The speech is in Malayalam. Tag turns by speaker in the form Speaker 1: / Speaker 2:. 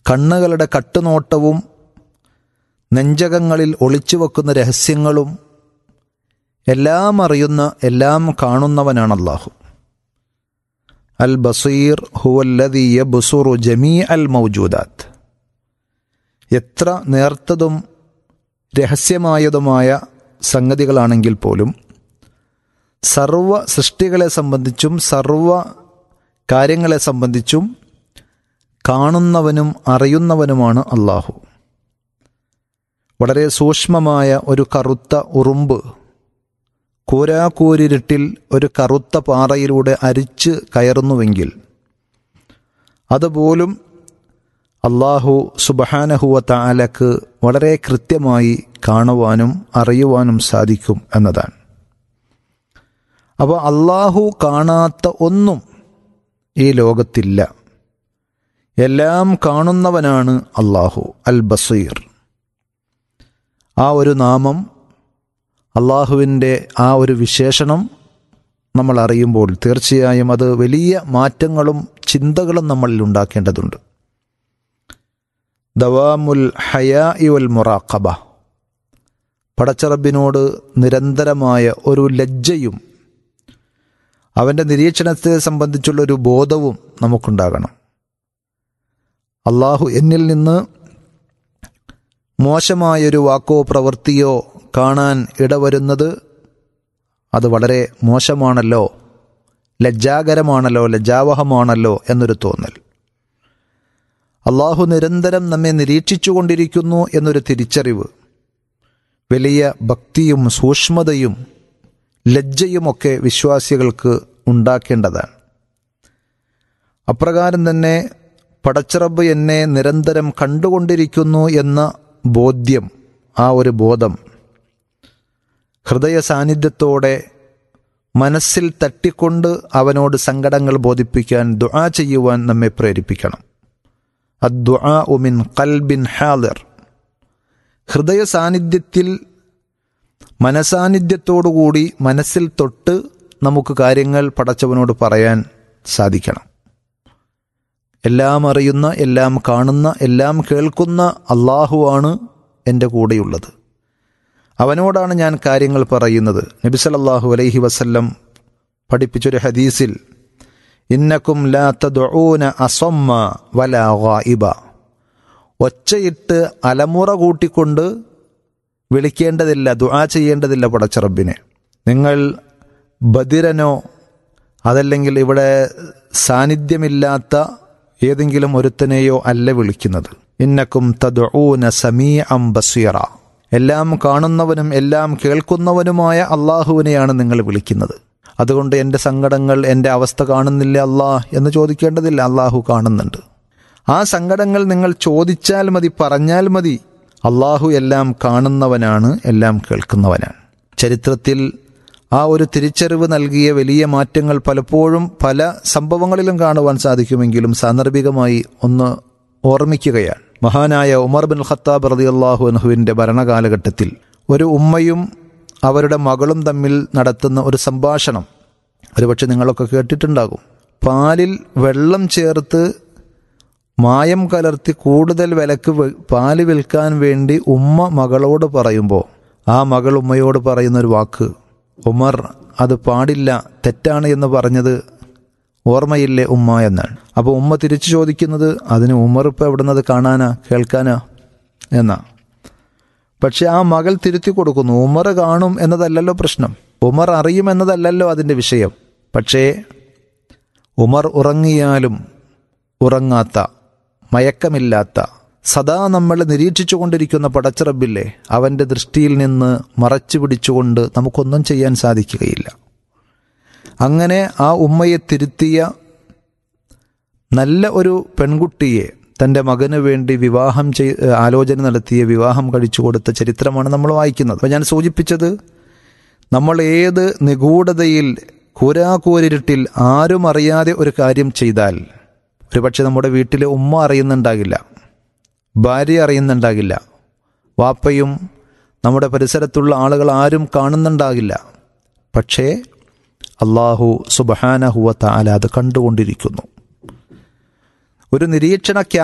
Speaker 1: കണ്ണുകളുടെ കട്ടുനോട്ടവും നെഞ്ചകങ്ങളിൽ ഒളിച്ചു വെക്കുന്ന രഹസ്യങ്ങളും എല്ലാം അറിയുന്ന എല്ലാം കാണുന്നവനാണ് അള്ളാഹു അൽ ബസീർ ഹുവല്ലദി യബ്സുറു ജമീ അൽ മൗജൂദാത്ത് എത്ര നേർത്തതും രഹസ്യമായതുമായ സംഗതികളാണെങ്കിൽ പോലും സർവ സൃഷ്ടികളെ സംബന്ധിച്ചും സർവ കാര്യങ്ങളെ സംബന്ധിച്ചും കാണുന്നവനും അറിയുന്നവനുമാണ് അള്ളാഹു വളരെ സൂക്ഷ്മമായ ഒരു കറുത്ത ഉറുമ്പ് കൂരാക്കൂരിരുട്ടിൽ ഒരു കറുത്ത പാറയിലൂടെ അരിച്ച് കയറുന്നുവെങ്കിൽ അതുപോലും അള്ളാഹു സുബഹാനഹുവ താലക്ക് വളരെ കൃത്യമായി കാണുവാനും അറിയുവാനും സാധിക്കും എന്നതാണ് അപ്പോൾ അള്ളാഹു കാണാത്ത ഒന്നും ഈ ലോകത്തില്ല എല്ലാം കാണുന്നവനാണ് അള്ളാഹു അൽ ബസീർ ആ ഒരു നാമം അള്ളാഹുവിൻ്റെ ആ ഒരു വിശേഷണം നമ്മൾ അറിയുമ്പോൾ തീർച്ചയായും അത് വലിയ മാറ്റങ്ങളും ചിന്തകളും നമ്മളിൽ ഉണ്ടാക്കേണ്ടതുണ്ട് ദവാമുൽ ഹയാ ഇവൽ മുറാഖബ പടച്ചറബിനോട് നിരന്തരമായ ഒരു ലജ്ജയും അവൻ്റെ നിരീക്ഷണത്തെ സംബന്ധിച്ചുള്ള ഒരു ബോധവും നമുക്കുണ്ടാകണം അള്ളാഹു എന്നിൽ നിന്ന് മോശമായൊരു വാക്കോ പ്രവൃത്തിയോ കാണാൻ ഇടവരുന്നത് അത് വളരെ മോശമാണല്ലോ ലജ്ജാകരമാണല്ലോ ലജ്ജാവഹമാണല്ലോ എന്നൊരു തോന്നൽ അള്ളാഹു നിരന്തരം നമ്മെ നിരീക്ഷിച്ചുകൊണ്ടിരിക്കുന്നു എന്നൊരു തിരിച്ചറിവ് വലിയ ഭക്തിയും സൂക്ഷ്മതയും ലജ്ജയുമൊക്കെ വിശ്വാസികൾക്ക് ഉണ്ടാക്കേണ്ടതാണ് അപ്രകാരം തന്നെ പടച്ചിറബ് എന്നെ നിരന്തരം കണ്ടുകൊണ്ടിരിക്കുന്നു എന്ന ബോധ്യം ആ ഒരു ബോധം ഹൃദയ സാന്നിധ്യത്തോടെ മനസ്സിൽ തട്ടിക്കൊണ്ട് അവനോട് സങ്കടങ്ങൾ ബോധിപ്പിക്കാൻ ദുആ ചെയ്യുവാൻ നമ്മെ പ്രേരിപ്പിക്കണം അദ്ദുആ ഉമിൻ കൽബിൻ ഹാദിർ ഹൃദയ സാന്നിധ്യത്തിൽ മനസാന്നിധ്യത്തോടുകൂടി മനസ്സിൽ തൊട്ട് നമുക്ക് കാര്യങ്ങൾ പടച്ചവനോട് പറയാൻ സാധിക്കണം എല്ലാം അറിയുന്ന എല്ലാം കാണുന്ന എല്ലാം കേൾക്കുന്ന അള്ളാഹുവാണ് എൻ്റെ കൂടെയുള്ളത് അവനോടാണ് ഞാൻ കാര്യങ്ങൾ പറയുന്നത് നബി സല്ലല്ലാഹു അലൈഹി വസല്ലം പഠിപ്പിച്ചൊരു ഹദീസിൽ ഇന്നക്കും ലാ തദ്ഊന അസമ്മ വലാ ഗായിബ ഒച്ചയിട്ട് അലമുറ കൂട്ടിക്കൊണ്ട് വിളിക്കേണ്ടതില്ല ദുആ ചെയ്യേണ്ടതില്ല പടച്ചറബിനെ നിങ്ങൾ ബദിരനോ അതല്ലെങ്കിൽ ഇവിടെ സാന്നിധ്യമില്ലാത്ത ഏതെങ്കിലും ഒരുത്തനെയോ അല്ല വിളിക്കുന്നത് ഇന്നക്കും തദ്ഊന സമീഅം ബസീറ എല്ലാം കാണുന്നവനും എല്ലാം കേൾക്കുന്നവനുമായ അള്ളാഹുവിനെയാണ് നിങ്ങൾ വിളിക്കുന്നത് അതുകൊണ്ട് എൻ്റെ സങ്കടങ്ങൾ എൻ്റെ അവസ്ഥ കാണുന്നില്ല അള്ളാഹ് എന്ന് ചോദിക്കേണ്ടതില്ല അള്ളാഹു കാണുന്നുണ്ട് ആ സങ്കടങ്ങൾ നിങ്ങൾ ചോദിച്ചാൽ മതി പറഞ്ഞാൽ മതി അള്ളാഹു എല്ലാം കാണുന്നവനാണ് എല്ലാം കേൾക്കുന്നവനാണ് ചരിത്രത്തിൽ ആ ഒരു തിരിച്ചറിവ് നൽകിയ വലിയ മാറ്റങ്ങൾ പലപ്പോഴും പല സംഭവങ്ങളിലും കാണുവാൻ സാധിക്കുമെങ്കിലും സാന്ദർഭികമായി ഒന്ന് ഓർമ്മിക്കുകയാണ് മഹാനായ ഉമർ ബിൻ ഖത്താബ് റതി അള്ളാഹു അനഹുവിൻ്റെ ഭരണകാലഘട്ടത്തിൽ ഒരു ഉമ്മയും അവരുടെ മകളും തമ്മിൽ നടത്തുന്ന ഒരു സംഭാഷണം ഒരുപക്ഷെ നിങ്ങളൊക്കെ കേട്ടിട്ടുണ്ടാകും പാലിൽ വെള്ളം ചേർത്ത് മായം കലർത്തി കൂടുതൽ വിലക്ക് പാല് വിൽക്കാൻ വേണ്ടി ഉമ്മ മകളോട് പറയുമ്പോൾ ആ മകൾ ഉമ്മയോട് പറയുന്ന ഒരു വാക്ക് ഉമർ അത് പാടില്ല തെറ്റാണ് എന്ന് പറഞ്ഞത് ഓർമ്മയില്ലേ ഉമ്മ എന്നാണ് അപ്പോൾ ഉമ്മ തിരിച്ചു ചോദിക്കുന്നത് അതിന് ഉമർ ഇപ്പോൾ എവിടുന്നത് കാണാനാ കേൾക്കാനാ എന്നാ പക്ഷെ ആ മകൾ തിരുത്തി കൊടുക്കുന്നു ഉമർ കാണും എന്നതല്ലല്ലോ പ്രശ്നം ഉമർ അറിയും എന്നതല്ലല്ലോ അതിൻ്റെ വിഷയം പക്ഷേ ഉമർ ഉറങ്ങിയാലും ഉറങ്ങാത്ത മയക്കമില്ലാത്ത സദാ നമ്മൾ നിരീക്ഷിച്ചു കൊണ്ടിരിക്കുന്ന പടച്ചിറബില്ലേ അവൻ്റെ ദൃഷ്ടിയിൽ നിന്ന് മറച്ചു പിടിച്ചുകൊണ്ട് നമുക്കൊന്നും ചെയ്യാൻ സാധിക്കുകയില്ല അങ്ങനെ ആ ഉമ്മയെ തിരുത്തിയ നല്ല ഒരു പെൺകുട്ടിയെ തൻ്റെ മകന് വേണ്ടി വിവാഹം ചെയ് ആലോചന നടത്തിയ വിവാഹം കഴിച്ചു കൊടുത്ത ചരിത്രമാണ് നമ്മൾ വായിക്കുന്നത് അപ്പോൾ ഞാൻ സൂചിപ്പിച്ചത് നമ്മൾ ഏത് നിഗൂഢതയിൽ കൂരാകൂരിരുട്ടിൽ ആരും അറിയാതെ ഒരു കാര്യം ചെയ്താൽ ഒരുപക്ഷെ നമ്മുടെ വീട്ടിലെ ഉമ്മ അറിയുന്നുണ്ടാകില്ല ഭാര്യ അറിയുന്നുണ്ടാകില്ല വാപ്പയും നമ്മുടെ പരിസരത്തുള്ള ആളുകൾ ആരും കാണുന്നുണ്ടാകില്ല പക്ഷേ അള്ളാഹു സുബഹാനഹുവ താല അത് കണ്ടുകൊണ്ടിരിക്കുന്നു ഒരു നിരീക്ഷണ